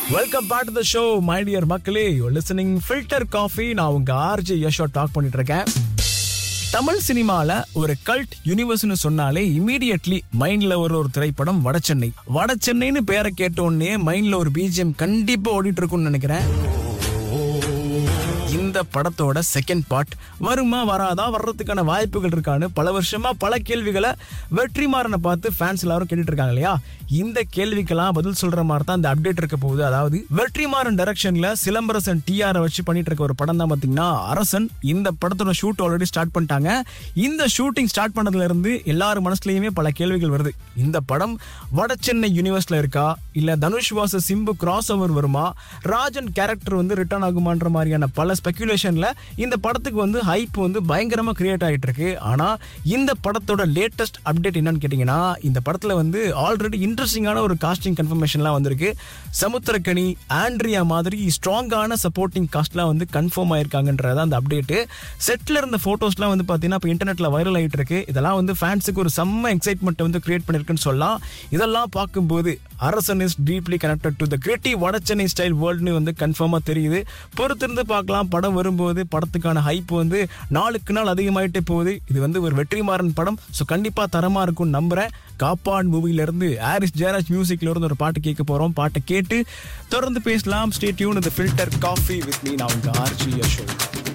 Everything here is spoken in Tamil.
welcome back to the show my dear மக்களே யூ லிசனிங் ஃபில்டர் காஃபி நான் உங்க ஆர்ஜே யஷோ டாக் பண்ணிட்டு இருக்கேன் தமிழ் சினிமால ஒரு கல்ட் யூனிவர்ஸ்னு சொன்னாலே இமீடியட்லி மைண்ட்ல ஒரு ஒரு திரைப்படம் வடசென்னை வடசென்னைன்னு பேரை கேட்ட உடனே மைண்ட்ல ஒரு பிஜிஎம் கண்டிப்பா ஓடிட்டு இருக்கும்னு நினைக்கிறேன் இந்த படத்தோட செகண்ட் பார்ட் வருமா வராதா வர்றதுக்கான வாய்ப்புகள் இருக்கான்னு பல வருஷமா பல கேள்விகளை வெற்றிமாறனை பார்த்து ஃபேன்ஸ் எல்லாரும் கேட்டுட்டு இருக்காங்க இல்லையா இந்த கேள்விக்கெல்லாம் பதில் சொல்ற மாதிரி தான் இந்த அப்டேட் இருக்க போகுது அதாவது வெற்றிமாறன் டைரக்ஷன்ல சிலம்பரசன் டிஆர் வச்சு பண்ணிட்டு இருக்க ஒரு படம் தான் பாத்தீங்கன்னா அரசன் இந்த படத்தோட ஷூட் ஆல்ரெடி ஸ்டார்ட் பண்ணிட்டாங்க இந்த ஷூட்டிங் ஸ்டார்ட் பண்ணதுல இருந்து எல்லாரும் மனசுலயுமே பல கேள்விகள் வருது இந்த படம் வட சென்னை யூனிவர்ஸ்ல இருக்கா இல்ல தனுஷ் வாச சிம்பு கிராஸ் ஓவர் வருமா ராஜன் கேரக்டர் வந்து ரிட்டர்ன் ஆகுமான்ற மாதிரியான பல ஸ்பெகுலேஷன்ல இந்த படத்துக்கு வந்து ஹைப் வந்து பயங்கரமா கிரியேட் ஆயிட்டு இருக்கு ஆனா இந்த படத்தோட லேட்டஸ்ட் அப்டேட் என்னன்னு கேட்டீங்கன்னா இந்த படத்துல வந்து ஆல்ரெடி இன்ட்ரெஸ்டிங்கான ஒரு காஸ்டிங் கன்ஃபர்மேஷன்லாம் வந்திருக்கு சமுத்திரக்கனி ஆண்ட்ரியா மாதிரி ஸ்ட்ராங்கான சப்போர்ட்டிங் காஸ்ட்லாம் வந்து கன்ஃபார்ம் ஆயிருக்காங்கன்றது அந்த அப்டேட்டு செட்ல இருந்த போட்டோஸ்லாம் வந்து பார்த்தீங்கன்னா இப்போ இன்டர்நெட்ல வைரல் ஆகிட்டு இருக்கு இதெல்லாம் வந்து ஃபேன்ஸுக்கு ஒரு செம்ம எக்ஸைட்மெண்ட் வந்து கிரியேட் பண்ணிருக்குன்னு சொல்லலாம் இதெல்லாம் பார்க்கும்போது Arasan is deeply connected to the creative Vada Chennai style வேர்ல்டுன்னு வந்து கன்ஃபார்மாக தெரியுது பொறுத்திருந்து பார்க்கலாம் படம் வரும்போது படத்துக்கான ஹைப் வந்து நாளுக்கு நாள் அதிகமாயிட்டே போகுது இது வந்து ஒரு வெற்றிமாறன் படம் ஸோ கண்டிப்பாக தரமாக இருக்கும்னு நம்புறேன் காப்பான் மூவில இருந்து ஹாரிஸ் ஜெயராஜ் மியூசிக்ல இருந்து ஒரு பாட்டு கேட்க போறோம் பாட்டை கேட்டு தொடர்ந்து பேசலாம் ஸ்டே டியூன் இந்த ஃபில்டர் காஃபி வித் மீ நான் உங்க ஆர்ஜி யஷோ